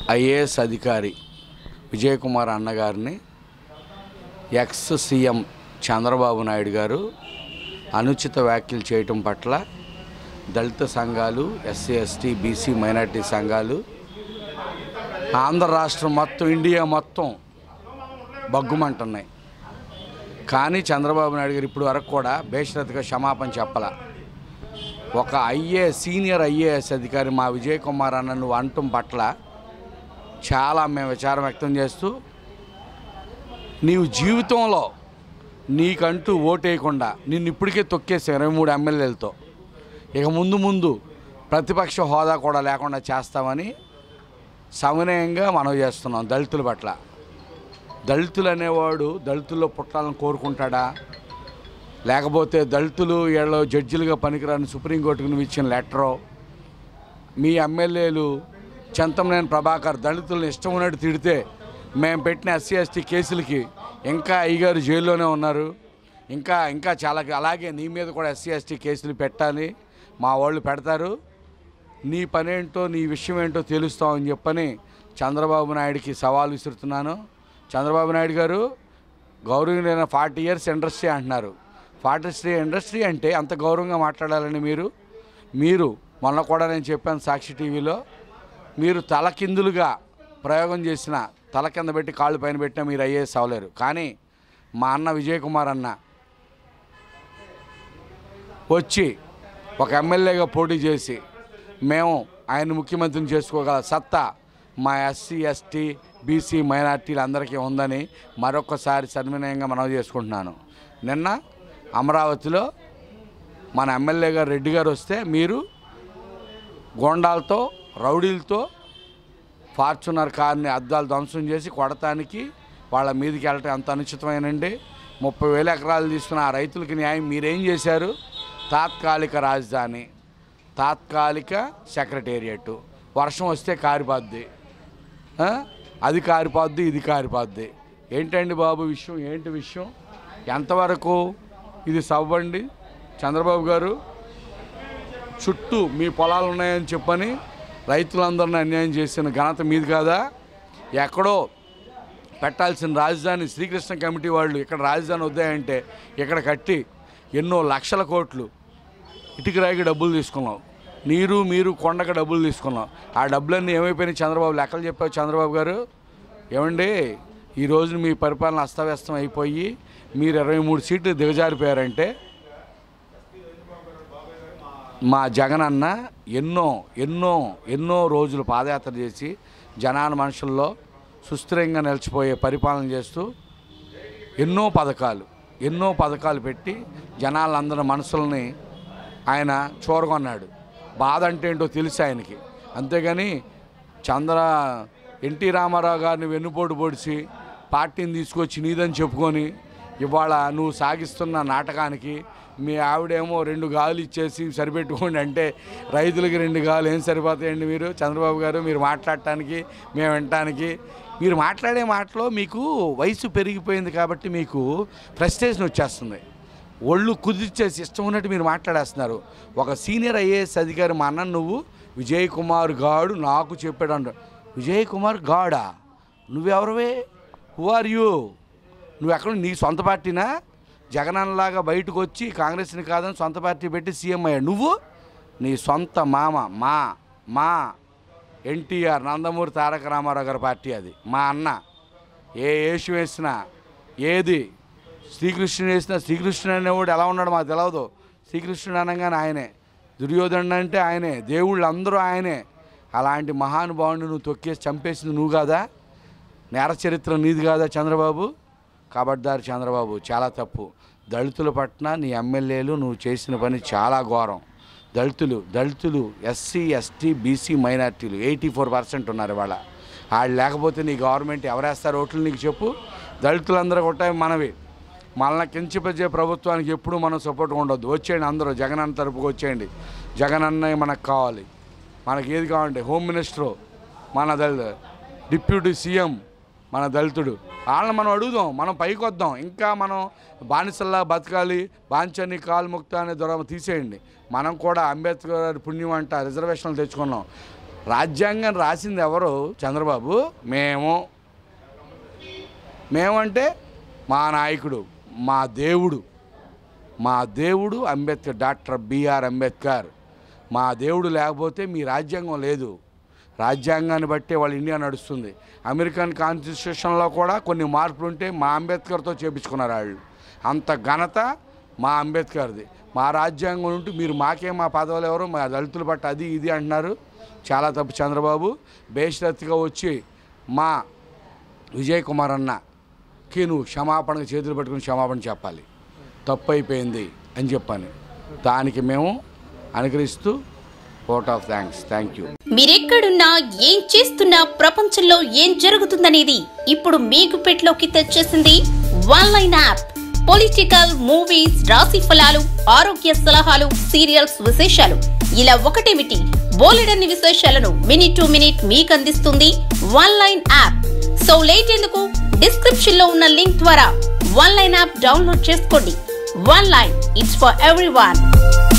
IAS అధికారి విజయకుమార్ అన్నగారిని ex CM Chandrababu Naidu గారు అనుచిత వ్యాఖ్యలు చేయటం పట్ల దళిత సంఘాలు ఎస్సీ ఎస్టీ బీసీ మైనార్టీ సంఘాలు ఆంధ్ర రాష్ట్రం మొత్తం ఇండియా మొత్తం బగ్గుమంటున్నాయి కానీ చంద్రబాబు నాయుడు గారు ఇప్పుడు వరకు కూడా బేషరత్గా క్షమాపణ చెప్పాల ఒక ఐఏ సీనియర్ ఐఏఎస్ అధికారి మా విజయ్ కుమార్ అన్న నువ్వు అంటం పట్ల చాలా మేము విచారం వ్యక్తం చేస్తూ నీవు జీవితంలో నీకంటూ ఓటేయకుండా నిన్ను ఇప్పటికే తొక్కేసాం ఇరవై మూడు ఎమ్మెల్యేలతో ఇక ముందు ముందు ప్రతిపక్ష హోదా కూడా లేకుండా చేస్తామని సవినయంగా మనవి చేస్తున్నాం దళితుల పట్ల దళితులు అనేవాడు దళితుల్లో పుట్టాలని కోరుకుంటాడా లేకపోతే దళితులు వీళ్ళు జడ్జిలుగా పనికిరాని సుప్రీంకోర్టుకు నువ్వు ఇచ్చిన లెటరో మీ ఎమ్మెల్యేలు చింతమనేని ప్రభాకర్ దళితులను ఇష్టం ఉన్నట్టు తిడితే మేము పెట్టిన ఎస్సీ ఎస్టీ కేసులకి ఇంకా అయ్యగారు జైల్లోనే ఉన్నారు ఇంకా ఇంకా చాలా అలాగే నీ మీద కూడా ఎస్సీ ఎస్టీ కేసులు పెట్టాలి మా వాళ్ళు పెడతారు నీ పనేంటో నీ విషయం ఏంటో తెలుస్తామని చెప్పని చంద్రబాబు నాయుడికి సవాల్ విసురుతున్నాను చంద్రబాబు నాయుడు గారు గౌరవనీయులైన ఫార్టీ ఇయర్స్ ఇండస్ట్రీ అంటున్నారు ఫార్టీ ఇండస్ట్రీ అంటే అంత గౌరవంగా మాట్లాడాలని మీరు మీరు మొన్న కూడా నేను చెప్పాను సాక్షి టీవీలో మీరు తలకిందులుగా ప్రయోగం చేసిన తల కింద పెట్టి కాళ్ళు పైన పెట్టినా మీరు ఐఏఎస్ అవ్వలేరు కానీ మా అన్న విజయ్ కుమార్ అన్న వచ్చి ఒక ఎమ్మెల్యేగా పోటీ చేసి మేము ఆయన ముఖ్యమంత్రిని చేసుకోగల సత్తా మా ఎస్సీ ఎస్టీ బీసీ మైనార్టీలు అందరికీ ఉందని మరొకసారి సన్వినయంగా మనవి చేసుకుంటున్నాను నిన్న అమరావతిలో మన ఎమ్మెల్యే గారు రెడ్డి గారు వస్తే మీరు గోండాలతో రౌడీలతో ఫార్చునర్ కార్ని అద్దాలు ధ్వంసం చేసి కొడటానికి వాళ్ళ మీదకి వెళ్ళటం ఎంత అనుచితమైనండి ముప్పై వేల ఎకరాలు తీసుకున్న ఆ రైతులకి న్యాయం మీరేం చేశారు తాత్కాలిక రాజధాని తాత్కాలిక సెక్రటేరియట్ వర్షం వస్తే కారిపోద్ది ఆ? అది కారిపోద్ది ఇది కారిపోద్ది ఏంటండి బాబు విషయం ఏంటి విషయం ఎంతవరకు ఇది సవ్వండి చంద్రబాబు గారు చుట్టూ మీ పొలాలు ఉన్నాయని చెప్పని రైతులందరిని అన్యాయం చేసిన ఘనత మీది కాదా ఎక్కడో పెట్టాల్సిన రాజధాని శ్రీకృష్ణ కమిటీ వాళ్ళు ఇక్కడ రాజధాని వద్దాయంటే ఇక్కడ కట్టి ఎన్నో లక్షల కోట్లు ఇటుక రాయికి డబ్బులు తీసుకున్నాం నీరు మీరు కొండకు డబ్బులు తీసుకున్నాం ఆ డబ్బులన్నీ ఏమైపోయినాయి చంద్రబాబు లెక్కలు చెప్పావు చంద్రబాబు గారు ఏమండి ఈ రోజు మీ పరిపాలన అస్తవ్యస్తం అయిపోయి మీరు ఇరవై మూడు సీట్లు దిగజారిపోయారంటే మా జగన్ అన్న ఎన్నో ఎన్నో ఎన్నో రోజులు పాదయాత్ర చేసి జనాల మనుషుల్లో సుస్థిరంగా నిలిచిపోయే పరిపాలన చేస్తూ ఎన్నో పథకాలు ఎన్నో పథకాలు పెట్టి జనాలందరి మనసుల్ని ఆయన చూరగొన్నాడు బాధ అంటే ఏంటో తెలుసు ఆయనకి అంతేగాని చంద్ర ఎన్టీ రామారావు గారిని వెన్నుపోటు పొడిచి పార్టీని తీసుకొచ్చి నీదని చెప్పుకొని ఇవాళ నువ్వు సాగిస్తున్న నాటకానికి మీ ఆవిడేమో రెండు గాలు ఇచ్చేసి సరిపెట్టుకోండి అంటే రైతులకి రెండు గాలు ఏం సరిపోతాయండి మీరు చంద్రబాబు గారు మీరు మాట్లాడటానికి మేము వినటానికి మీరు మాట్లాడే మాటలో మీకు వయసు పెరిగిపోయింది కాబట్టి మీకు ఫ్రస్ట్రేషన్ వచ్చేస్తుంది ఒళ్ళు కుదిర్చేసి ఇష్టం ఉన్నట్టు మీరు మాట్లాడేస్తున్నారు ఒక సీనియర్ ఐఏఎస్ అధికారి మా అన్న నువ్వు విజయ్ కుమార్ గాడు నాకు చెప్పాడు అంట విజయ్ కుమార్ గాడా నువ్వెవరివే హూ ఆర్ యూ నువ్వు ఎక్కడ నీ సొంత పార్టీనా జగనన్నలాగా బయటకు వచ్చి కాంగ్రెస్ని కాదని సొంత పార్టీ పెట్టి సీఎం అయ్యాడు నువ్వు నీ సొంత మామ మా మా ఎన్టీఆర్ నందమూరి తారక రామారావు గారి పార్టీ అది మా అన్న ఏ యేసు వేసినా ఏది శ్రీకృష్ణుడు వేసినా శ్రీకృష్ణుడు అనేవాడు ఎలా ఉన్నాడు మాకు తెలియదు శ్రీకృష్ణుడు అనగానే ఆయనే దుర్యోధనుడు అంటే ఆయనే దేవుళ్ళు అందరూ ఆయనే అలాంటి మహానుభావుని నువ్వు తొక్కేసి చంపేసింది నువ్వు కాదా నేర చరిత్ర నీది కాదా చంద్రబాబు కబడ్దారు చంద్రబాబు చాలా తప్పు దళితుల పట్ల నీ ఎమ్మెల్యేలు నువ్వు చేసిన పని చాలా ఘోరం దళితులు దళితులు ఎస్సీ ఎస్టీ బీసీ మైనార్టీలు ఎయిటీ ఫోర్ పర్సెంట్ ఉన్నారు ఇవాళ వాళ్ళు లేకపోతే నీ గవర్నమెంట్ ఎవరేస్తారు ఓట్లు నీకు చెప్పు దళితులందరూ కూడా మనవి మనల్ని కించపరిచే ప్రభుత్వానికి ఎప్పుడూ మనం సపోర్ట్గా ఉండొద్దు వచ్చేయండి అందరూ జగన్ అన్న తరపుకి వచ్చేయండి జగన్ అన్నయ్య మనకు కావాలి మనకి ఏది కావాలంటే హోమ్ మినిస్టరు మన దళిత డిప్యూటీ సీఎం మన దళితుడు వాళ్ళని మనం అడుగుదాం మనం పైకి వద్దాం ఇంకా మనం బానిసల్లా బతకాలి బాంచని కాల్ముక్త అనే దొర తీసేయండి మనం కూడా అంబేద్కర్ గారి పుణ్యం అంట రిజర్వేషన్లు తెచ్చుకున్నాం రాజ్యాంగం రాసింది ఎవరు చంద్రబాబు మేము మేమంటే మా నాయకుడు మా దేవుడు మా దేవుడు అంబేద్కర్ డాక్టర్ బిఆర్ అంబేద్కర్ మా దేవుడు లేకపోతే మీ రాజ్యాంగం లేదు రాజ్యాంగాన్ని బట్టే వాళ్ళ ఇండియా నడుస్తుంది అమెరికన్ కాన్స్టిట్యూషన్లో కూడా కొన్ని మార్పులు ఉంటే మా అంబేద్కర్తో చేపించుకున్నారు వాళ్ళు అంత ఘనత మా అంబేద్కర్ది మా రాజ్యాంగం ఉంటూ మీరు మాకే మా పదవులు ఎవరు మా దళితుల పట్ల అది ఇది అంటున్నారు చాలా తప్పు చంద్రబాబు బేషరత్తుగా వచ్చి మా విజయ్ కుమార్ అన్నకి నువ్వు క్షమాపణకు చేతులు పట్టుకుని క్షమాపణ చెప్పాలి తప్పు అయిపోయింది అని చెప్పాను దానికి మేము అనుకరిస్తూ vote of thanks thank you మీరెక్కడున్నా ఏం చేస్తున్నా ప్రపంచంలో ఏం జరుగుతుందనేది ఇప్పుడు మీకు పెట్లోకి తెచ్చేసింది one line app political movies రాశి ఫలాలు ఆరోగ్య సలహాలు సీరియల్స్ విశేషాలు ఇలా ఒకటేమిటి బోలెడన్ని విశేషాలను మినిట్ టు మినిట్ మీకు అందిస్తుంది one line app so late ఎందుకు డిస్క్రిప్షన్ లో ఉన్న లింక్ ద్వారా వన్ లైన్ యాప్ డౌన్లోడ్ చేసుకోండి one line it's for every